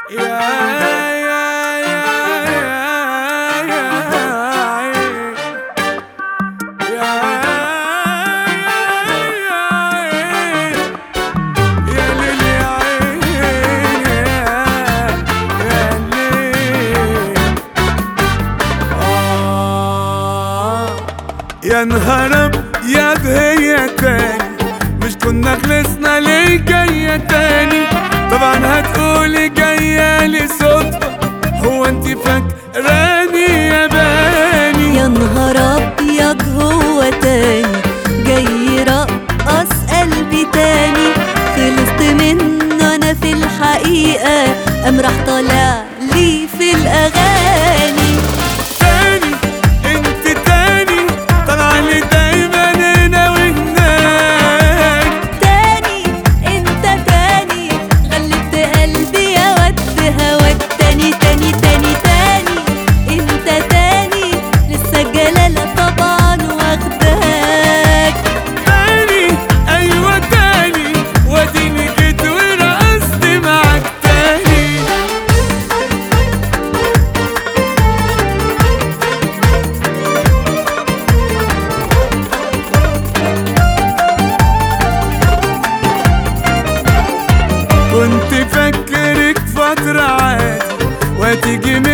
يا نهار يا هي تاني مش كنا خلصنا ليه جاية تاني طبعا هتقولي جاية لي صدفة هو انت فاكراني يا باني يا نهار ابيض هو تاني جاي يرقص قلبي تاني خلصت منه انا في الحقيقة قام راح طالع لي في الاغاني تاني انت تاني طالعة لي دايما هنا وهناك تاني انت تاني غلبت قلبي يا ود هواك تاني تاني تاني تاني انت تاني لسه الجلالة طبعا واخداك تاني ايوه تاني واديني جيت ورقصت معاك تاني كنت فاكرك فترة عادي وهتيجي